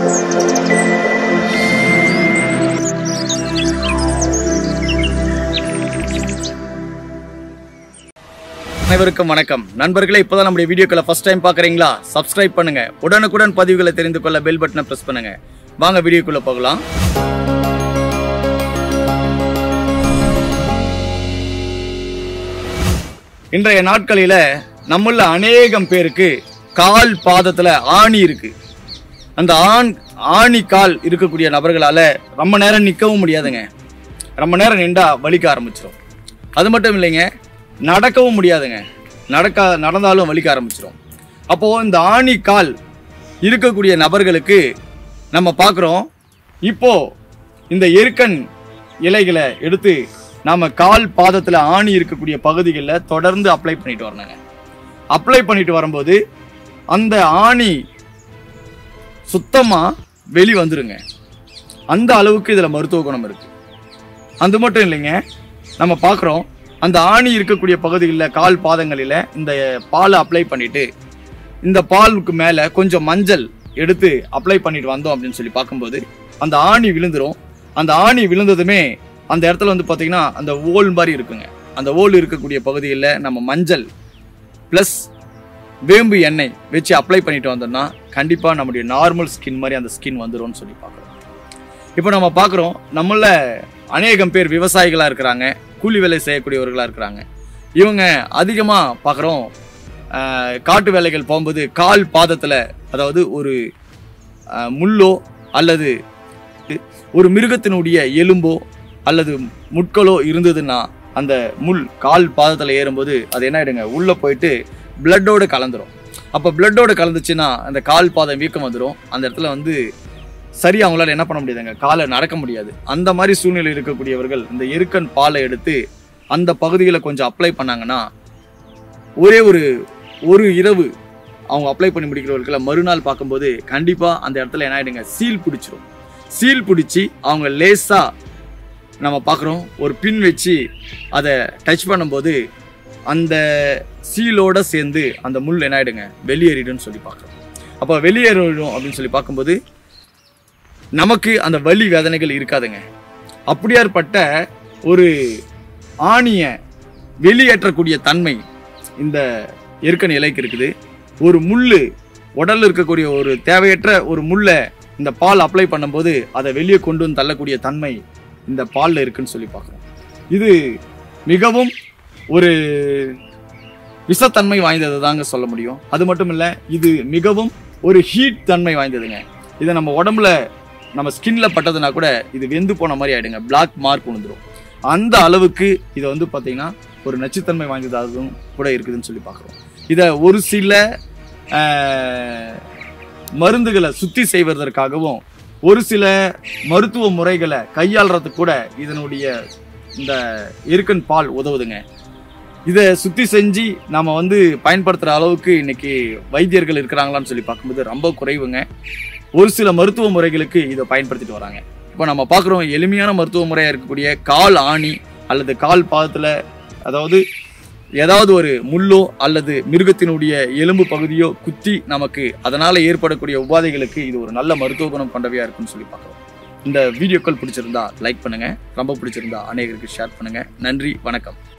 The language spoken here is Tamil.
அனைவருக்கும் வணக்கம் நண்பர்களே இப்போதான் நம்முடைய வீடியோக்களை ஃபர்ஸ்ட் டைம் பார்க்குறீங்களா சப்ஸ்கிரைப் பண்ணுங்க உடனுக்குடன் பதிவுகளை தெரிந்து கொள்ள பெல் பட்டனை ப்ரெஸ் பண்ணுங்க வாங்க வீடியோக்குள்ள போகலாம் இன்றைய நாட்களில நம்மள அநேகம் பேருக்கு கால் பாதத்துல ஆணி இருக்கு அந்த ஆண் ஆணி கால் இருக்கக்கூடிய நபர்களால ரொம்ப நேரம் நிற்கவும் முடியாதுங்க ரொம்ப நேரம் நின்றா வலிக்க ஆரம்பிச்சிடும் அது மட்டும் இல்லைங்க நடக்கவும் முடியாதுங்க நடக்க நடந்தாலும் வலிக்க ஆரம்பிச்சிடும் அப்போ இந்த ஆணி கால் இருக்கக்கூடிய நபர்களுக்கு நம்ம பார்க்குறோம் இப்போ இந்த எருக்கன் இலைகளை எடுத்து நாம கால் பாதத்தில் ஆணி இருக்கக்கூடிய பகுதிகளில் தொடர்ந்து அப்ளை பண்ணிட்டு வரணுங்க அப்ளை பண்ணிட்டு வரும்போது அந்த ஆணி சுத்தமா வெளி வந்துருங்க அந்த அளவுக்கு இதுல மருத்துவ குணம் இருக்கு அது மட்டும் இல்லைங்க நம்ம பார்க்குறோம் அந்த ஆணி இருக்கக்கூடிய பகுதிகளில் கால் பாதங்களில் இந்த பாலை அப்ளை பண்ணிட்டு இந்த பாலுக்கு மேலே கொஞ்சம் மஞ்சள் எடுத்து அப்ளை பண்ணிட்டு வந்தோம் அப்படின்னு சொல்லி பார்க்கும்போது அந்த ஆணி விழுந்துரும் அந்த ஆணி விழுந்ததுமே அந்த இடத்துல வந்து பார்த்தீங்கன்னா அந்த ஓல் மாதிரி இருக்குங்க அந்த ஓல் இருக்கக்கூடிய பகுதியில் நம்ம மஞ்சள் ப்ளஸ் வேம்பு எண்ணெய் வச்சு அப்ளை பண்ணிட்டு வந்தோம்னா கண்டிப்பாக நம்முடைய நார்மல் ஸ்கின் மாதிரி அந்த ஸ்கின் வந்துரும்னு சொல்லி பார்க்குறோம் இப்போ நம்ம பார்க்குறோம் நம்மள அநேகம் பேர் விவசாயிகளாக இருக்கிறாங்க கூலி வேலை செய்யக்கூடியவர்களாக இருக்கிறாங்க இவங்க அதிகமாக பார்க்குறோம் காட்டு வேலைகள் போகும்போது கால் பாதத்தில் அதாவது ஒரு ஆஹ், முள்ளோ அல்லது ஒரு மிருகத்தினுடைய எலும்போ அல்லது முட்களோ இருந்ததுன்னா அந்த முள் கால் பாதத்தில் ஏறும்போது அது என்ன ஆயிடுங்க உள்ளே போயிட்டு பிளட்டோடு கலந்துரும் அப்போ பிளட்டோடு கலந்துச்சுன்னா அந்த கால் பாதம் வீக்கம் வந்துடும் அந்த இடத்துல வந்து சரி அவங்களால என்ன பண்ண முடியாதுங்க காலை நடக்க முடியாது அந்த மாதிரி சூழ்நிலை இருக்கக்கூடியவர்கள் இந்த எருக்கன் பாலை எடுத்து அந்த பகுதிகளை கொஞ்சம் அப்ளை பண்ணாங்கன்னா ஒரே ஒரு ஒரு இரவு அவங்க அப்ளை பண்ணி முடிக்கிறவர்களை மறுநாள் பார்க்கும்போது கண்டிப்பாக அந்த இடத்துல என்ன ஆயிடுங்க சீல் பிடிச்சிரும் சீல் பிடிச்சி அவங்க லேசாக நம்ம பார்க்குறோம் ஒரு பின் வச்சு அதை டச் பண்ணும்போது அந்த சீலோட சேர்ந்து அந்த முள் என்ன ஆயிடுங்க வெளியேறிடுன்னு சொல்லி பார்க்குறோம் அப்போ வெளியேறிடும் அப்படின்னு சொல்லி பார்க்கும்போது நமக்கு அந்த வலி வேதனைகள் இருக்காதுங்க அப்படியாற்பட்ட ஒரு ஆணியை வெளியேற்றக்கூடிய தன்மை இந்த எருக்கன் இலைக்கு இருக்குது ஒரு முள்ளு உடல்ல இருக்கக்கூடிய ஒரு தேவையற்ற ஒரு முள்ளை இந்த பால் அப்ளை பண்ணும்போது அதை வெளியே கொண்டு வந்து தள்ளக்கூடிய தன்மை இந்த பாலில் இருக்குன்னு சொல்லி பார்க்குறோம் இது மிகவும் ஒரு விஷத்தன்மை வாய்ந்தது தாங்க சொல்ல முடியும் அது மட்டும் இல்லை இது மிகவும் ஒரு ஹீட் தன்மை வாய்ந்ததுங்க இதை நம்ம உடம்புல நம்ம ஸ்கின்ல பட்டதுன்னா கூட இது வெந்து போன மாதிரி ஆயிடுங்க பிளாக் மார்க் விழுந்துரும் அந்த அளவுக்கு இதை வந்து பார்த்தீங்கன்னா ஒரு நச்சுத்தன்மை வாய்ந்ததாகவும் கூட இருக்குதுன்னு சொல்லி பார்க்குறோம் இதை ஒரு சில ஆஹ், மருந்துகளை சுத்தி செய்வதற்காகவும் ஒரு சில மருத்துவ முறைகளை கையாளுறதுக்கு கூட இதனுடைய இந்த எருக்கன் பால் உதவுதுங்க இதை சுத்தி செஞ்சு நாம வந்து பயன்படுத்துற அளவுக்கு இன்னைக்கு வைத்தியர்கள் இருக்கிறாங்களான்னு சொல்லி பார்க்கும்போது ரொம்ப குறைவுங்க ஒரு சில மருத்துவ முறைகளுக்கு இதை பயன்படுத்திட்டு வராங்க இப்போ நம்ம பார்க்குறோம் எளிமையான மருத்துவ முறையாக இருக்கக்கூடிய கால் ஆணி அல்லது கால் பாதத்தில் அதாவது ஏதாவது ஒரு முள்ளோ அல்லது மிருகத்தினுடைய எலும்பு பகுதியோ குத்தி நமக்கு அதனால ஏற்படக்கூடிய உபாதைகளுக்கு இது ஒரு நல்ல மருத்துவ குணம் கொண்டவையா இருக்குன்னு சொல்லி பார்க்குறோம் இந்த வீடியோக்கள் பிடிச்சிருந்தா லைக் பண்ணுங்க ரொம்ப பிடிச்சிருந்தா அநேகருக்கு ஷேர் பண்ணுங்க நன்றி வணக்கம்